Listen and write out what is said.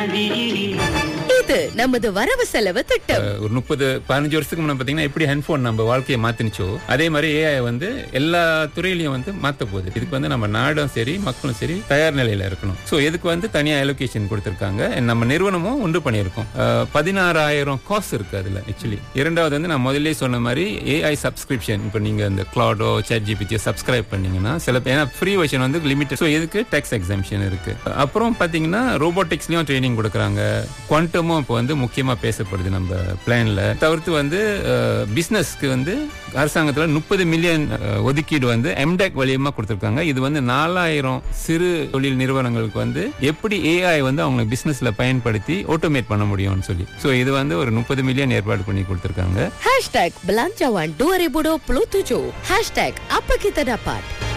இது நமது வரவு செலவு திட்டம் அஹ், ஒரு முப்பது பதினஞ்சு வருஷத்துக்கு முன்னாடி பாத்தீங்கன்னா எப்படி ஹெட்போன் நம்ம வாழ்க்கையை மாத்தினுச்சோ அதே மாதிரி ஏஐ வந்து எல்லா துறையிலையும் வந்து மாத்த போகுது இதுக்கு வந்து நம்ம நாடும் சரி மக்களும் சரி தயார் நிலையில இருக்கணும் சோ இதுக்கு வந்து தனியா அலோகேஷன் கொடுத்திருக்காங்க நம்ம நிறுவனமும் உண்டு பண்ணியிருக்கோம் அஹ், பதினாறாயிரம் காசு இருக்கு அதுல ஆக்சுவலி இரண்டாவது வந்து நான் முதல்ல சொன்ன மாதிரி ஏஐ சப்ஸ்கிரிப்ஷன் இப்போ நீங்க இந்த கிளாடோ சேட் ஜிபிடியோ சப்ஸ்கிரைப் பண்ணீங்கன்னா சில பேர் ஏன்னா ஃப்ரீ வெர்ஷன் வந்து லிமிட்டட் ஸோ இதுக்கு டேக்ஸ் எக்ஸாம்ஷன் இருக்கு அப்புறம் பாத்தீங்கன்னா ரோபோட்டிக்ஸ்லயும் ட்ரைனிங் கொடுக்குறாங்க குவாண்டமும் இப்போ வந்து முக்கியமா பேசப்படுது நம்ம பிளான்ல தவிர்த்து வந்து பிசினஸ்க்கு வந்து அரசாங்கத்துல முப்பது மில்லியன் ஒதுக்கீடு வந்து எம்டெக் வழியமா கொடுத்திருக்காங்க இது வந்து நாலாயிரம் சிறு தொழில் நிறுவனங்களுக்கு வந்து எப்படி ஏஐ வந்து அவங்க பிசினஸ்ல பயன்படுத்தி ஆட்டோமேட் பண்ண முடியும்னு சொல்லி ஸோ இது வந்து ஒரு முப்பது மில்லியன் ஏற்பாடு பண்ணி கொடுத்திருக்காங்க Hashtag Belanjawan 2027 Hashtag Apa Kita Dapat